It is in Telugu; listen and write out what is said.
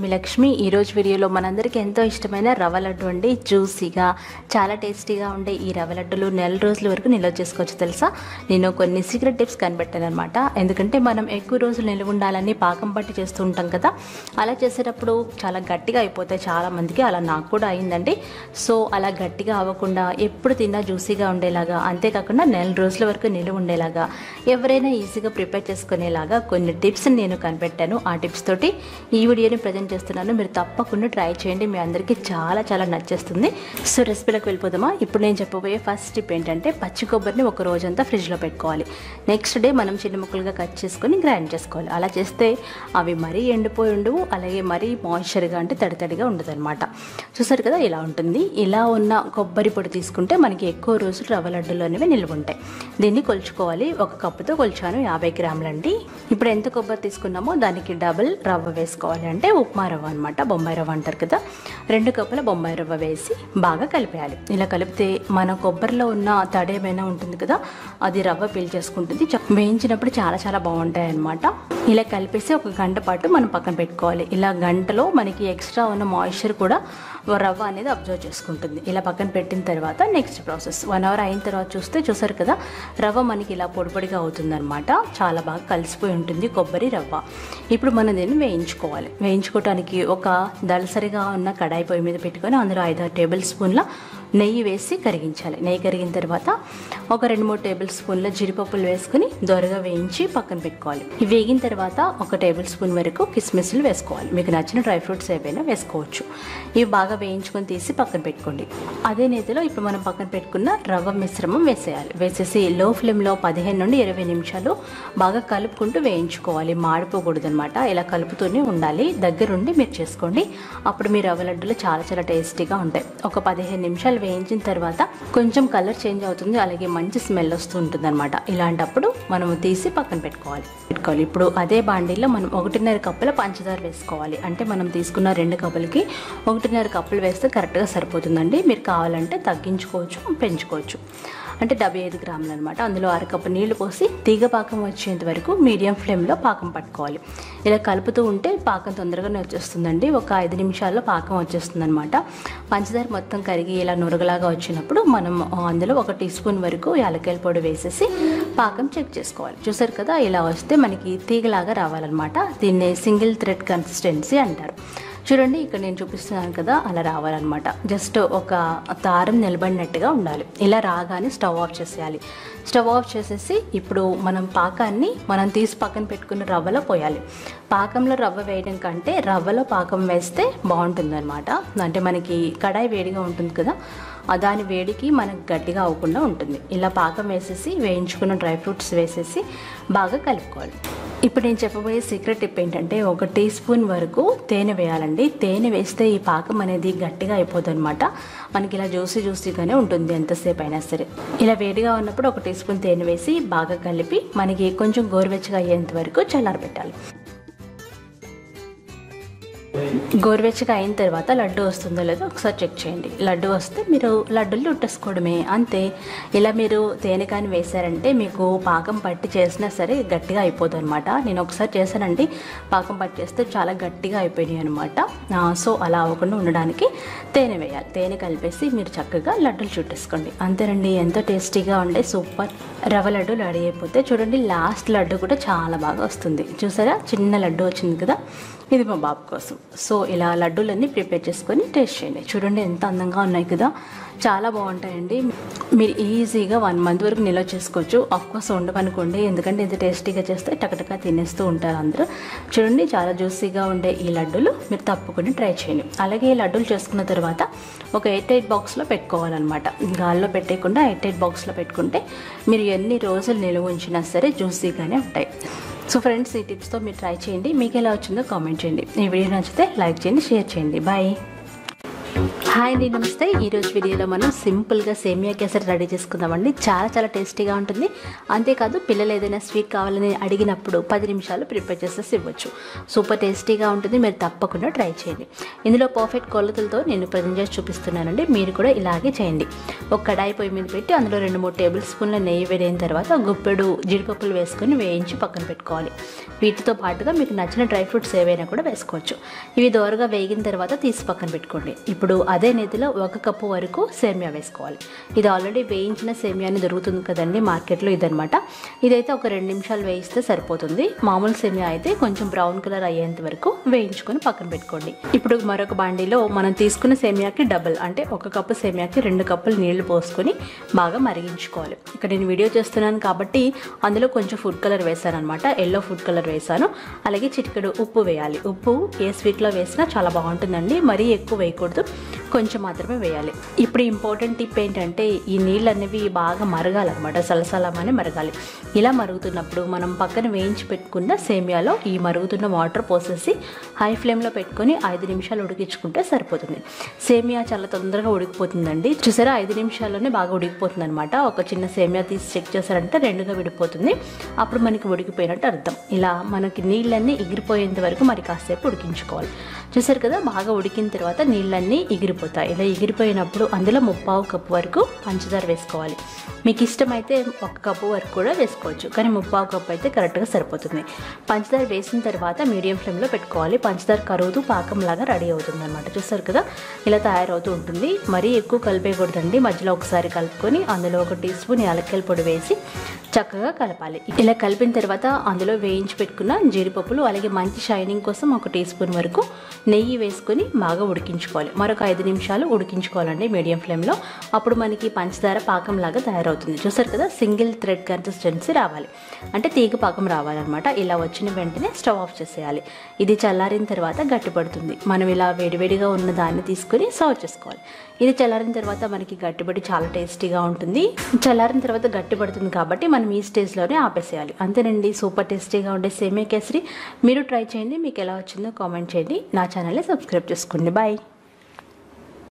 లక్ష్మి ఈరోజు వీడియోలో మనందరికీ ఎంతో ఇష్టమైన రవ్వ లడ్డు అండి జ్యూసీగా చాలా టేస్టీగా ఉండే ఈ రవ్వ లడ్డులు నెల రోజుల వరకు నిల్వ చేసుకోవచ్చు తెలుసా నేను కొన్ని సీక్రెట్ టిప్స్ కనిపెట్టాను అనమాట ఎందుకంటే మనం ఎక్కువ రోజులు నిల్వ ఉండాలని పాకం పట్టి చేస్తూ ఉంటాం కదా అలా చేసేటప్పుడు చాలా గట్టిగా అయిపోతాయి చాలా మందికి అలా నాకు కూడా అయిందండి సో అలా గట్టిగా అవ్వకుండా ఎప్పుడు తిన్నా జ్యూసీగా ఉండేలాగా అంతేకాకుండా నెల రోజుల వరకు నిలువ ఉండేలాగా ఎవరైనా ఈజీగా ప్రిపేర్ చేసుకునేలాగా కొన్ని టిప్స్ నేను కనిపెట్టాను ఆ టిప్స్ తోటి ఈ వీడియోని ప్రజెంట్ చేస్తున్నాను మీరు తప్పకుండా ట్రై చేయండి మీ అందరికీ చాలా చాలా నచ్చేస్తుంది సో రెసిపీలోకి వెళ్ళిపోదామా ఇప్పుడు నేను చెప్పబోయే ఫస్ట్ టిప్ ఏంటంటే పచ్చి కొబ్బరిని ఒక రోజంతా ఫ్రిడ్జ్లో పెట్టుకోవాలి నెక్స్ట్ డే మనం చిన్న ముక్కలుగా కట్ చేసుకొని గ్రైండ్ చేసుకోవాలి అలా చేస్తే అవి మరీ ఎండిపోయి ఉండవు అలాగే మరీ మాయిశ్చర్గా అంటే తడి తడిగా ఉండదు అనమాట చూసారు కదా ఇలా ఉంటుంది ఇలా ఉన్న కొబ్బరి పొడి తీసుకుంటే మనకి ఎక్కువ రోజులు రవ్వ లడ్డులు అనేవి నిల్వ ఉంటాయి దీన్ని కొలుచుకోవాలి ఒక కప్పుతో కొలిచాను యాభై గ్రాములండి ఇప్పుడు ఎంత కొబ్బరి తీసుకున్నామో దానికి డబుల్ రవ్వ వేసుకోవాలి అంటే ఉప్మా రవ్వ అనమాట బొంబాయి రవ్వ అంటారు కదా రెండు కప్పుల బొంబాయి రవ్వ వేసి బాగా కలిపేయాలి ఇలా కలిపితే మన కొబ్బరిలో ఉన్న తడి ఏమైనా ఉంటుంది కదా అది రవ్వ పీల్చేసుకుంటుంది చ- వేయించినప్పుడు చాలా చాలా బాగుంటాయి అనమాట ఇలా కలిపేసి ఒక గంట పాటు మనం పక్కన పెట్టుకోవాలి ఇలా గంటలో మనకి ఎక్స్ట్రా ఉన్న మాయిశ్చర్ కూడా రవ్వ అనేది అబ్జర్వ్ చేసుకుంటుంది ఇలా పక్కన పెట్టిన తర్వాత నెక్స్ట్ ప్రాసెస్ వన్ అవర్ అయిన తర్వాత చూస్తే చూసారు కదా రవ్వ మనకి ఇలా పొడి పొడిగా అవుతుందన్నమాట చాలా బాగా కలిసిపోయి ఉంటుంది కొబ్బరి రవ్వ ఇప్పుడు మనం దీన్ని వేయించుకోవాలి వేయించుకోవడానికి ఒక దళసరిగా ఉన్న కడాయి పొయ్యి మీద పెట్టుకొని అందులో ఐదారు టేబుల్ స్పూన్ల నెయ్యి వేసి కరిగించాలి నెయ్యి కరిగిన తర్వాత ఒక రెండు మూడు టేబుల్ స్పూన్ల జీడిపప్పులు వేసుకుని దొరగా వేయించి పక్కన పెట్టుకోవాలి ఇవి వేగిన తర్వాత ఒక టేబుల్ స్పూన్ వరకు కిస్మిస్లు వేసుకోవాలి మీకు నచ్చిన డ్రై ఫ్రూట్స్ ఏవైనా వేసుకోవచ్చు ఇవి బాగా వేయించుకొని తీసి పక్కన పెట్టుకోండి అదే నేతిలో ఇప్పుడు మనం పక్కన పెట్టుకున్న రవ్వ మిశ్రమం వేసేయాలి వేసేసి లో ఫ్లేమ్లో పదిహేను నుండి ఇరవై నిమిషాలు బాగా కలుపుకుంటూ వేయించుకోవాలి మాడిపోకూడదు అనమాట ఇలా కలుపుతూనే ఉండాలి దగ్గరుండి మీరు చేసుకోండి అప్పుడు మీ రవ్వ లడ్డులు చాలా చాలా టేస్టీగా ఉంటాయి ఒక పదిహేను నిమిషాలు వేయించిన తర్వాత కొంచెం కలర్ చేంజ్ అవుతుంది అలాగే మంచి స్మెల్ వస్తూ ఉంటుంది అనమాట ఇలాంటప్పుడు మనము తీసి పక్కన పెట్టుకోవాలి పెట్టుకోవాలి ఇప్పుడు అదే బాండీలో మనం ఒకటిన్నర కప్పుల పంచదార వేసుకోవాలి అంటే మనం తీసుకున్న రెండు కప్పులకి ఒకటిన్నర కప్పులు వేస్తే కరెక్ట్గా సరిపోతుందండి మీరు కావాలంటే తగ్గించుకోవచ్చు పెంచుకోవచ్చు అంటే డెబ్బై ఐదు గ్రాములు అనమాట అందులో అరకప్పు నీళ్లు పోసి తీగ పాకం వచ్చేంత వరకు మీడియం ఫ్లేమ్లో పాకం పట్టుకోవాలి ఇలా కలుపుతూ ఉంటే పాకం తొందరగానే వచ్చేస్తుందండి ఒక ఐదు నిమిషాల్లో పాకం వచ్చేస్తుంది అనమాట పంచదార మొత్తం కరిగి ఇలా నురగలాగా వచ్చినప్పుడు మనం అందులో ఒక టీ స్పూన్ వరకు యాలక్కాయల పొడి వేసేసి పాకం చెక్ చేసుకోవాలి చూసారు కదా ఇలా వస్తే మనకి తీగలాగా రావాలన్నమాట దీన్ని సింగిల్ థ్రెడ్ కన్సిస్టెన్సీ అంటారు చూడండి ఇక్కడ నేను చూపిస్తున్నాను కదా అలా రావాలన్నమాట జస్ట్ ఒక దారం నిలబడినట్టుగా ఉండాలి ఇలా రాగానే స్టవ్ ఆఫ్ చేసేయాలి స్టవ్ ఆఫ్ చేసేసి ఇప్పుడు మనం పాకాన్ని మనం తీసి పక్కన పెట్టుకున్న రవ్వలో పోయాలి పాకంలో రవ్వ వేయడం కంటే రవ్వలో పాకం వేస్తే బాగుంటుంది అనమాట అంటే మనకి కడాయి వేడిగా ఉంటుంది కదా ఆ దాని వేడికి మనకు గట్టిగా అవ్వకుండా ఉంటుంది ఇలా పాకం వేసేసి వేయించుకున్న డ్రై ఫ్రూట్స్ వేసేసి బాగా కలుపుకోవాలి ఇప్పుడు నేను చెప్పబోయే సీక్రెట్ టిప్ ఏంటంటే ఒక టీ స్పూన్ వరకు తేనె వేయాలండి తేనె వేస్తే ఈ పాకం అనేది గట్టిగా అయిపోతుంది అనమాట మనకి ఇలా జ్యూసీ జ్యూసీగానే ఉంటుంది ఎంతసేపు అయినా సరే ఇలా వేడిగా ఉన్నప్పుడు ఒక టీ స్పూన్ తేనె వేసి బాగా కలిపి మనకి కొంచెం గోరువెచ్చగా అయ్యేంత వరకు చల్లారబెట్టాలి గోరువెచ్చగా అయిన తర్వాత లడ్డు వస్తుందో లేదో ఒకసారి చెక్ చేయండి లడ్డు వస్తే మీరు లడ్డూలు చుట్టేసుకోవడమే అంతే ఇలా మీరు తేనె కానీ వేశారంటే మీకు పాకం పట్టి చేసినా సరే గట్టిగా అయిపోతుంది అనమాట నేను ఒకసారి చేశానండి పాకం పట్టి చేస్తే చాలా గట్టిగా అయిపోయినాయి అనమాట సో అలా అవ్వకుండా ఉండడానికి తేనె వేయాలి తేనె కలిపేసి మీరు చక్కగా లడ్డూలు చుట్టేసుకోండి అంతేనండి ఎంతో టేస్టీగా ఉండే సూపర్ రవ్వ లడ్డు రెడీ అయిపోతే చూడండి లాస్ట్ లడ్డు కూడా చాలా బాగా వస్తుంది చూసారా చిన్న లడ్డు వచ్చింది కదా ఇది మా బాబు కోసం సో ఇలా లడ్డూలన్నీ ప్రిపేర్ చేసుకొని టేస్ట్ చేయండి చూడండి ఎంత అందంగా ఉన్నాయి కదా చాలా బాగుంటాయండి మీరు ఈజీగా వన్ మంత్ వరకు నిల్వ చేసుకోవచ్చు కోర్స్ ఉండమనుకోండి ఎందుకంటే ఇంత టేస్టీగా చేస్తే టకటకా తినేస్తూ ఉంటారు అందరూ చూడండి చాలా జ్యూసీగా ఉండే ఈ లడ్డూలు మీరు తప్పకుండా ట్రై చేయండి అలాగే ఈ లడ్డూలు చేసుకున్న తర్వాత ఒక ఎయిట్ ఎయిట్ బాక్స్లో పెట్టుకోవాలన్నమాట గాల్లో పెట్టేయకుండా ఎయిట్ ఎయిట్ బాక్స్లో పెట్టుకుంటే మీరు ఎన్ని రోజులు నిల్వ ఉంచినా సరే జ్యూసీగానే ఉంటాయి సో ఫ్రెండ్స్ ఈ టిప్స్తో మీరు ట్రై చేయండి మీకు ఎలా వచ్చిందో కామెంట్ చేయండి ఈ వీడియో నచ్చితే లైక్ చేయండి షేర్ చేయండి బాయ్ హాయ్ అండి నమస్తే ఈరోజు వీడియోలో మనం సింపుల్గా సేమియా కేసరి రెడీ చేసుకుందామండి చాలా చాలా టేస్టీగా ఉంటుంది అంతేకాదు పిల్లలు ఏదైనా స్వీట్ కావాలని అడిగినప్పుడు పది నిమిషాలు ప్రిపేర్ చేసేసి ఇవ్వచ్చు సూపర్ టేస్టీగా ఉంటుంది మీరు తప్పకుండా ట్రై చేయండి ఇందులో పర్ఫెక్ట్ కొలతలతో నేను ప్రజెంట్ చేసి చూపిస్తున్నానండి మీరు కూడా ఇలాగే చేయండి ఒక కడాయి పొయ్యి మీద పెట్టి అందులో రెండు మూడు టేబుల్ స్పూన్ల నెయ్యి వేడిన తర్వాత గుప్పెడు జీడిపప్పులు వేసుకొని వేయించి పక్కన పెట్టుకోవాలి వీటితో పాటుగా మీకు నచ్చిన డ్రై ఫ్రూట్స్ ఏవైనా కూడా వేసుకోవచ్చు ఇవి దోరగా వేగిన తర్వాత తీసి పక్కన పెట్టుకోండి ఇప్పుడు అదే నేతిలో ఒక కప్పు వరకు సేమియా వేసుకోవాలి ఇది ఆల్రెడీ వేయించిన సేమియాని దొరుకుతుంది కదండి మార్కెట్లో ఇదనమాట ఇదైతే ఒక రెండు నిమిషాలు వేయిస్తే సరిపోతుంది మామూలు సేమియా అయితే కొంచెం బ్రౌన్ కలర్ అయ్యేంత వరకు వేయించుకొని పక్కన పెట్టుకోండి ఇప్పుడు మరొక బాండీలో మనం తీసుకున్న సేమియాకి డబుల్ అంటే ఒక కప్పు సేమియాకి రెండు కప్పులు నీళ్లు పోసుకొని బాగా మరిగించుకోవాలి ఇక్కడ నేను వీడియో చేస్తున్నాను కాబట్టి అందులో కొంచెం ఫుడ్ కలర్ వేసాను అనమాట ఎల్లో ఫుడ్ కలర్ వేసాను అలాగే చిటికెడు ఉప్పు వేయాలి ఉప్పు ఏ స్వీట్లో వేసినా చాలా బాగుంటుందండి మరీ ఎక్కువ వేయకూడదు కొంచెం మాత్రమే వేయాలి ఇప్పుడు ఇంపార్టెంట్ టిప్ ఏంటంటే ఈ నీళ్ళు అనేవి బాగా మరగాలన్నమాట సలసలమని మరగాలి ఇలా మరుగుతున్నప్పుడు మనం పక్కన వేయించి పెట్టుకున్న సేమియాలో ఈ మరుగుతున్న వాటర్ పోసేసి హై ఫ్లేమ్లో పెట్టుకొని ఐదు నిమిషాలు ఉడికించుకుంటే సరిపోతుంది సేమియా చాలా తొందరగా ఉడికిపోతుందండి చూసారా ఐదు నిమిషాల్లోనే బాగా ఉడికిపోతుంది అనమాట ఒక చిన్న సేమియా తీసి చెక్ చేశారంటే రెండుగా విడిపోతుంది అప్పుడు మనకి ఉడికిపోయినట్టు అర్థం ఇలా మనకి నీళ్ళన్నీ ఎగిరిపోయేంత వరకు మరి కాసేపు ఉడికించుకోవాలి చూసారు కదా బాగా ఉడికిన తర్వాత నీళ్ళన్నీ ఎగిరిపోతాయి ఇలా ఎగిరిపోయినప్పుడు అందులో ముప్పావు కప్పు వరకు పంచదార వేసుకోవాలి మీకు ఇష్టమైతే ఒక కప్పు వరకు కూడా వేసుకోవచ్చు కానీ ముప్పావు కప్పు అయితే కరెక్ట్గా సరిపోతుంది పంచదార వేసిన తర్వాత మీడియం ఫ్లేమ్లో పెట్టుకోవాలి పంచదార కరుగుతూ పాకంలాగా రెడీ అవుతుంది అనమాట చూసారు కదా ఇలా తయారవుతూ ఉంటుంది మరీ ఎక్కువ కలిపేయకూడదండి మధ్యలో ఒకసారి కలుపుకొని అందులో ఒక టీ స్పూన్ యాలక్కాయల పొడి వేసి చక్కగా కలపాలి ఇలా కలిపిన తర్వాత అందులో వేయించి పెట్టుకున్న జీడిపప్పులు అలాగే మంచి షైనింగ్ కోసం ఒక టీ స్పూన్ వరకు నెయ్యి వేసుకొని బాగా ఉడికించుకోవాలి మరొక ఐదు నిమిషాలు ఉడికించుకోవాలండి మీడియం ఫ్లేమ్లో అప్పుడు మనకి పంచదార పాకం లాగా తయారవుతుంది చూసారు కదా సింగిల్ థ్రెడ్ కన్సిస్టెన్సీ రావాలి అంటే తీగ పాకం రావాలన్నమాట ఇలా వచ్చిన వెంటనే స్టవ్ ఆఫ్ చేసేయాలి ఇది చల్లారిన తర్వాత గట్టిపడుతుంది మనం ఇలా వేడివేడిగా ఉన్న దాన్ని తీసుకొని సర్వ్ చేసుకోవాలి ఇది చల్లారిన తర్వాత మనకి గట్టిపడి చాలా టేస్టీగా ఉంటుంది చల్లారిన తర్వాత గట్టిపడుతుంది కాబట్టి మనం ఈ స్టేజ్లోనే ఆపేసేయాలి అంతేనండి సూపర్ టేస్టీగా ఉండే సేమే కేసరి మీరు ట్రై చేయండి మీకు ఎలా వచ్చిందో కామెంట్ చేయండి నా ఛానల్ని సబ్స్క్రైబ్ చేసుకోండి బాయ్